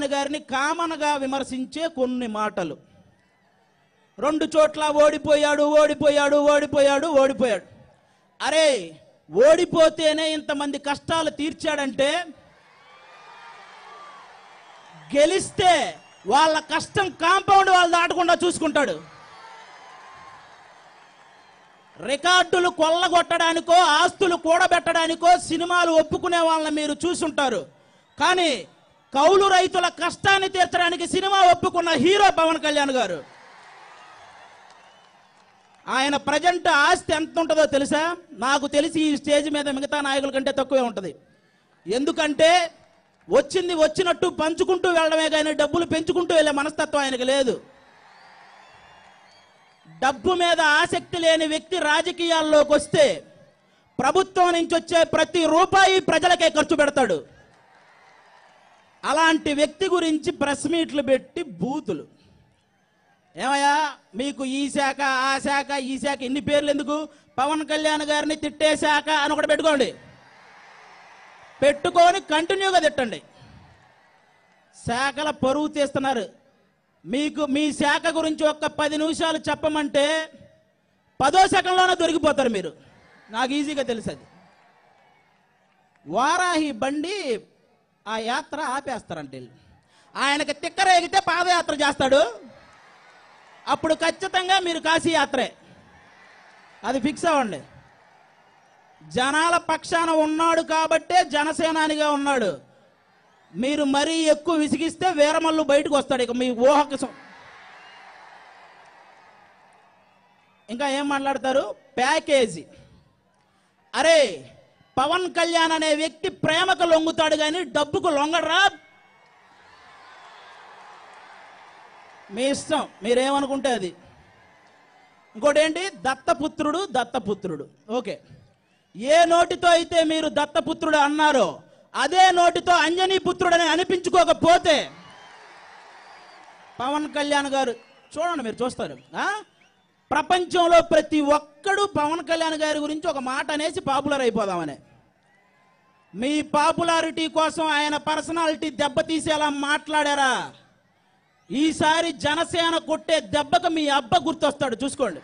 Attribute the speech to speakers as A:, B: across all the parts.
A: కళ్యాణ్ గారిని కామన్గా విమర్శించే కొన్ని మాటలు రెండు చోట్ల ఓడిపోయాడు ఓడిపోయాడు ఓడిపోయాడు ఓడిపోయాడు అరే ఓడిపోతేనే ఇంతమంది కష్టాలు తీర్చాడంటే గెలిస్తే వాళ్ళ కష్టం కాంపౌండ్ వాళ్ళు దాటకుండా చూసుకుంటాడు రికార్డులు కొల్లగొట్టడానికో ఆస్తులు కూడబెట్టడానికో సినిమాలు ఒప్పుకునే వాళ్ళని మీరు చూసుంటారు కానీ కౌలు రైతుల కష్టాన్ని తీర్చడానికి సినిమా ఒప్పుకున్న హీరో పవన్ కళ్యాణ్ గారు ఆయన ప్రజెంట్ ఆస్తి ఎంత ఉంటుందో తెలుసా నాకు తెలిసి ఈ స్టేజ్ మీద మిగతా నాయకుల కంటే తక్కువే ఉంటుంది ఎందుకంటే వచ్చింది వచ్చినట్టు పంచుకుంటూ వెళ్ళడమే కానీ డబ్బులు పెంచుకుంటూ వెళ్ళే మనస్తత్వం ఆయనకు లేదు డబ్బు మీద ఆసక్తి లేని వ్యక్తి రాజకీయాల్లోకి వస్తే ప్రభుత్వం నుంచి వచ్చే ప్రతి రూపాయి ప్రజలకే ఖర్చు పెడతాడు అలాంటి వ్యక్తి గురించి ప్రెస్ మీట్లు పెట్టి బూతులు ఏమయ్యా మీకు ఈ శాఖ ఆ శాఖ ఈ శాఖ ఇన్ని పేర్లు ఎందుకు పవన్ కళ్యాణ్ గారిని తిట్టే శాఖ అని ఒకటి పెట్టుకోండి పెట్టుకొని కంటిన్యూగా తిట్టండి శాఖల పరువు తీస్తున్నారు మీకు మీ శాఖ గురించి ఒక్క పది నిమిషాలు చెప్పమంటే పదో సెకండ్లోనే దొరికిపోతారు మీరు నాకు ఈజీగా తెలుసు అది వారాహి బండి ఆ యాత్ర ఆపేస్తారంట వీళ్ళు. ఆయనకి తిక్కరేగితే పాదయాత్ర చేస్తాడు అప్పుడు ఖచ్చితంగా మీరు కాశీ యాత్రే అది ఫిక్స్ అవ్వండి జనాల పక్షాన ఉన్నాడు కాబట్టే జనసేనానిగా ఉన్నాడు మీరు మరీ ఎక్కువ విసిగిస్తే వీరమల్లు బయటకు వస్తాడు ఇక మీ ఊహకు సం- ఇంకా ఏం మాట్లాడతారు ప్యాకేజీ అరే పవన్ కళ్యాణ్ అనే వ్యక్తి ప్రేమకు లొంగుతాడు కానీ డబ్బుకు లొంగడరా మీ ఇష్టం మీరేమనుకుంటే అది ఇంకోటి ఏంటి దత్తపుత్రుడు దత్తపుత్రుడు ఓకే ఏ నోటితో అయితే మీరు దత్తపుత్రుడు అన్నారో అదే నోటితో అంజనీ పుత్రుడని అనిపించుకోకపోతే పవన్ కళ్యాణ్ గారు చూడండి మీరు చూస్తారు ఆ? ప్రపంచంలో ప్రతి ఒక్కడు పవన్ కళ్యాణ్ గారి గురించి ఒక మాట అనేసి పాపులర్ అయిపోదామని మీ పాపులారిటీ కోసం ఆయన పర్సనాలిటీ దెబ్బతీసేలా మాట్లాడారా ఈసారి జనసేన కొట్టే దెబ్బకు మీ అబ్బ గుర్తొస్తాడు చూసుకోండి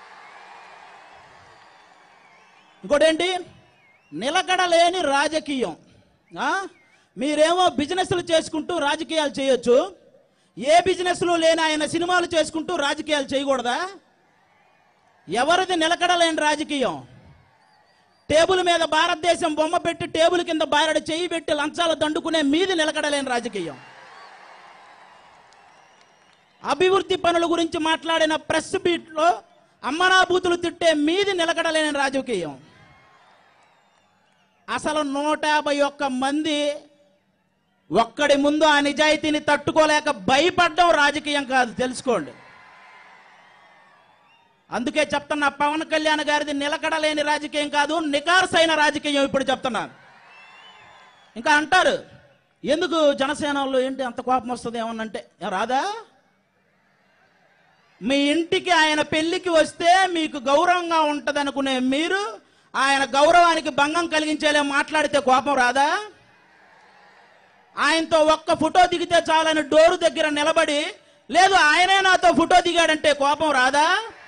A: ఇంకోటేంటి నిలకడలేని రాజకీయం ఆ? మీరేమో బిజినెస్లు చేసుకుంటూ రాజకీయాలు చేయొచ్చు ఏ బిజినెస్లు లేని ఆయన సినిమాలు చేసుకుంటూ రాజకీయాలు చేయకూడదా ఎవరిది నిలకడలేని రాజకీయం టేబుల్ మీద భారతదేశం బొమ్మ పెట్టి టేబుల్ కింద బారడు చేయి పెట్టి లంచాలు దండుకునే మీది నిలకడలేని రాజకీయం అభివృద్ధి పనుల గురించి మాట్లాడిన ప్రెస్ బీట్లో అమ్మనాభూతులు తిట్టే మీది నిలకడలేని రాజకీయం అసలు నూట యాభై ఒక్క మంది ఒక్కడి ముందు ఆ నిజాయితీని తట్టుకోలేక భయపడడం రాజకీయం కాదు తెలుసుకోండి అందుకే చెప్తున్నా పవన్ కళ్యాణ్ గారిది నిలకడలేని రాజకీయం కాదు నికార్సైన రాజకీయం ఇప్పుడు చెప్తున్నాను ఇంకా అంటారు ఎందుకు జనసేన వాళ్ళు ఏంటి అంత కోపం వస్తుంది ఏమన్నంటే "ఏ, రాదా మీ ఇంటికి ఆయన పెళ్లికి వస్తే మీకు గౌరవంగా ఉంటది అనుకునే మీరు ఆయన గౌరవానికి భంగం కలిగించేలా మాట్లాడితే కోపం రాదా ఆయనతో ఒక్క ఫోటో దిగితే చాలని డోరు దగ్గర నిలబడి లేదు ఆయనే నాతో ఫోటో దిగాడంటే కోపం రాదా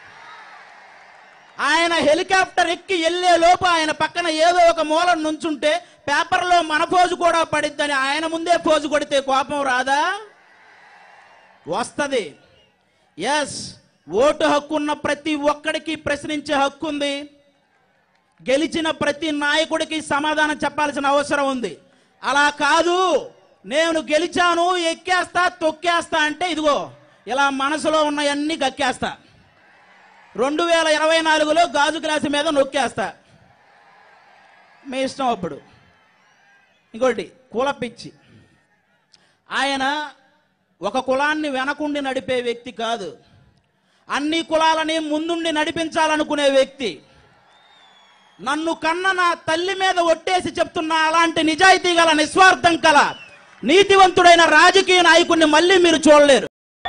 A: ఆయన హెలికాప్టర్ ఎక్కి వెళ్లే లోపు ఆయన పక్కన ఏదో ఒక మూల నుంచుంటే పేపర్లో మన పోజు కూడా పడిద్దని ఆయన ముందే పోజు కొడితే కోపం రాదా వస్తది ఎస్ ఓటు హక్కు ఉన్న ప్రతి ఒక్కడికి ప్రశ్నించే హక్కు ఉంది గెలిచిన ప్రతి నాయకుడికి సమాధానం చెప్పాల్సిన అవసరం ఉంది అలా కాదు నేను గెలిచాను ఎక్కేస్తా తొక్కేస్తా అంటే ఇదిగో ఇలా మనసులో ఉన్నవన్నీ గక్కేస్తా రెండు వేల ఇరవై నాలుగులో గాజు గ్లాసు మీద నొక్కేస్తా మీ ఇష్టం అప్పుడు ఇంకోటి కుల పిచ్చి ఆయన ఒక కులాన్ని వెనకుండి నడిపే వ్యక్తి కాదు అన్ని కులాలని ముందుండి నడిపించాలనుకునే వ్యక్తి నన్ను కన్న నా తల్లి మీద ఒట్టేసి చెప్తున్న అలాంటి నిజాయితీ గల నిస్వార్థం కల నీతివంతుడైన రాజకీయ నాయకుడిని మళ్ళీ మీరు చూడలేరు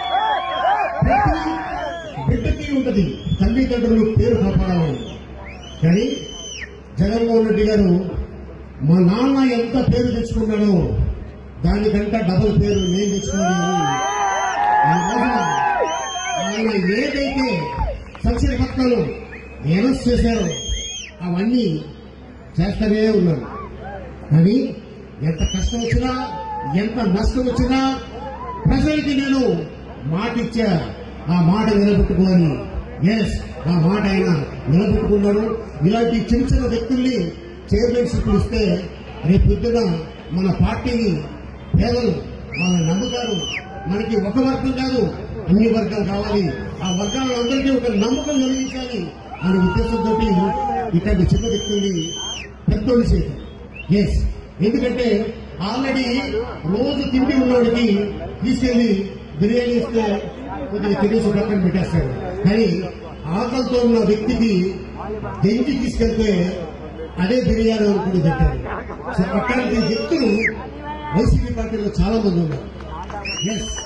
B: బిడ్డకి ఉంటది తల్లిదండ్రులు పేరు కాపాడాలని కానీ జగన్మోహన్ రెడ్డి గారు మా నాన్న ఎంత పేరు తెచ్చుకున్నాడో దానికంటే డబుల్ పేరు నేను తెచ్చుకోవాలి ఈ రోజున ఆయన ఏదైతే సంక్షేమ పథకాలు అనౌన్స్ చేశారో అవన్నీ చేస్తూనే ఉన్నారు కానీ ఎంత కష్టం వచ్చినా ఎంత నష్టం వచ్చినా ప్రజలకి నేను మాట ఇచ్చా ఆ మాట నిలబెట్టుకోని ఎస్ ఆ మాట ఆయన నిలబెట్టుకున్నాడు ఇలాంటి చిన్న చిన్న వ్యక్తుల్ని చైర్మన్షిప్లు ఇస్తే రేపు పొద్దున మన పార్టీని పేదలు మన నమ్ముతారు మనకి ఒక వర్గం కాదు అన్ని వర్గాలు కావాలి ఆ వర్గాలందరికీ ఒక నమ్మకం కలిగించాలి అనే ఉద్దేశంతో ఇట్లాంటి చిన్న వ్యక్తుల్ని పెద్దోళ్ళు చేయటం ఎస్ ఎందుకంటే ఆల్రెడీ రోజు తిండి ఉన్నవాడికి తీసుకెళ్లి బిర్యానీ ఇస్తే కొద్దిగా తినేసి పక్కన పెట్టేస్తాడు కానీ ఆకలితో ఉన్న వ్యక్తికి దెంగి తీసుకెళ్తే అదే బిర్యానీ అనుకుని పెట్టాడు సో అట్లాంటి వ్యక్తులు వైసీపీ పార్టీలో చాలా మంది ఉన్నారు ఎస్